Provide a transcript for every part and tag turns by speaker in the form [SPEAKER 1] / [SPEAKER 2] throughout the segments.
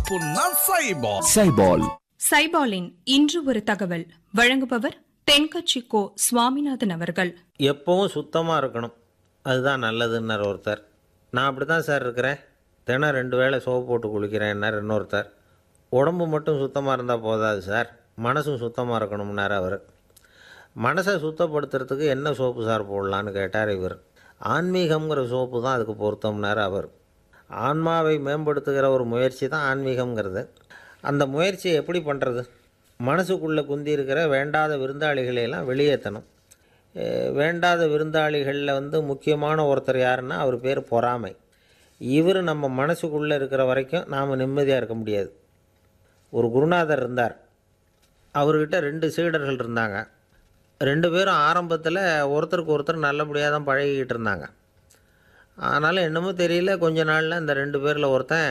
[SPEAKER 1] புண்ணா சைபால்
[SPEAKER 2] சைபால்
[SPEAKER 3] சைபாலின் இன்று ஒரு தகவல் வழங்குபவர் தென்கட்சி கோ சுவாமிநாதன் அவர்கள்
[SPEAKER 4] எப்பவும் சுத்தமாக இருக்கணும் அதுதான் நல்லதுன்னார் ஒருத்தர் நான் அப்படி தான் சார் இருக்கிறேன் தினம் ரெண்டு வேளை சோப்பு போட்டு குளிக்கிறேன்னார் இன்னொருத்தர் உடம்பு மட்டும் சுத்தமாக இருந்தால் போதாது சார் மனசும் சுத்தமாக இருக்கணும்னார் அவர் மனசை சுத்தப்படுத்துறதுக்கு என்ன சோப்பு சார் போடலான்னு கேட்டார் இவர் ஆன்மீகம்ங்கிற சோப்பு தான் அதுக்கு பொருத்தம்னார் அவர் ஆன்மாவை மேம்படுத்துகிற ஒரு முயற்சி தான் ஆன்மீகம்ங்கிறது அந்த முயற்சியை எப்படி பண்ணுறது மனசுக்குள்ளே குந்தி இருக்கிற வேண்டாத விருந்தாளிகளை எல்லாம் வெளியேற்றணும் அஹ் வேண்டாத விருந்தாளிகளில் வந்து முக்கியமான ஒருத்தர் யாருன்னா அவர் பேர் பொறாமை இவர் நம்ம மனசுக்குள்ளே இருக்கிற வரைக்கும் நாம் நிம்மதியாக இருக்க முடியாது ஒரு குருநாதர் இருந்தார் அவர்கிட்ட ரெண்டு சீடர்கள் இருந்தாங்க ரெண்டு பேரும் ஆரம்பத்தில் ஒருத்தருக்கு ஒருத்தர் நல்லபடியாக தான் பழகிக்கிட்டு இருந்தாங்க ஆனாலும் என்னமோ தெரியல கொஞ்ச நாளில் இந்த ரெண்டு பேரில் ஒருத்தன்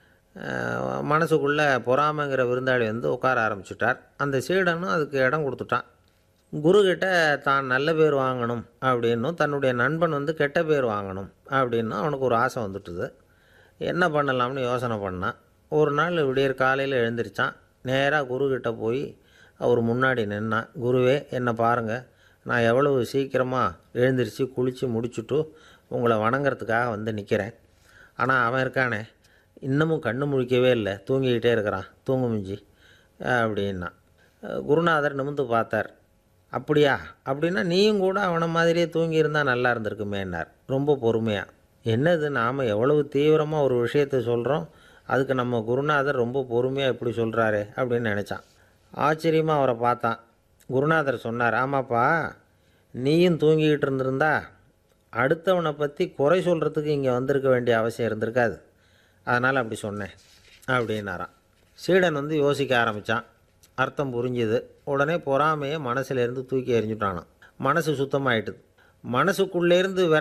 [SPEAKER 4] அஹ், மனசுக்குள்ளே பொறாமைங்கிற விருந்தாளி வந்து உட்கார ஆரம்பிச்சுட்டார் அந்த சீடனும் அதுக்கு இடம் கொடுத்துட்டான் குருக்கிட்ட தான் நல்ல பேர் வாங்கணும் அப்படின்னும் தன்னுடைய நண்பன் வந்து கெட்ட பேர் வாங்கணும் அப்படின்னும் அவனுக்கு ஒரு ஆசை வந்துட்டுது என்ன பண்ணலாம்னு யோசனை பண்ணான் ஒரு நாள் விடியற் காலையில் எழுந்திரிச்சான் நேராக குருக்கிட்ட போய் அவர் முன்னாடி நின்னான் குருவே என்னை பாருங்கள் நான் எவ்வளவு சீக்கிரமாக எழுந்திரிச்சு குளித்து முடிச்சுட்டு உங்களை வணங்குறதுக்காக வந்து நிற்கிறேன் ஆனால் அவன் இருக்கானே இன்னமும் கண்ணு முழிக்கவே இல்லை தூங்கிக்கிட்டே இருக்கிறான் தூங்கு மிஞ்சி அப்படின்னா குருநாதர் நிமிந்து பார்த்தார் அப்படியா அப்படின்னா நீயும் கூட அவனை மாதிரியே தூங்கியிருந்தா நல்லா இருந்திருக்குமேன்னார் ரொம்ப பொறுமையாக என்னது நாம் எவ்வளவு தீவிரமாக ஒரு விஷயத்தை சொல்கிறோம் அதுக்கு நம்ம குருநாதர் ரொம்ப பொறுமையாக இப்படி சொல்கிறாரே அப்படின்னு நினச்சான் ஆச்சரியமாக அவரை பார்த்தான் குருநாதர் சொன்னார் ஆமாப்பா நீயும் தூங்கிக்கிட்டு இருந்திருந்தா அடுத்தவனை பற்றி குறை சொல்கிறதுக்கு இங்கே வந்திருக்க வேண்டிய அவசியம் இருந்திருக்காது அதனால் அப்படி சொன்னேன் அப்படின்னாராம் சீடன் வந்து யோசிக்க ஆரம்பித்தான் அர்த்தம் புரிஞ்சுது உடனே பொறாமையை மனசுலேருந்து தூக்கி எறிஞ்சுட்டானான் மனசு சுத்தமாயிட்டுது மனசுக்குள்ளேருந்து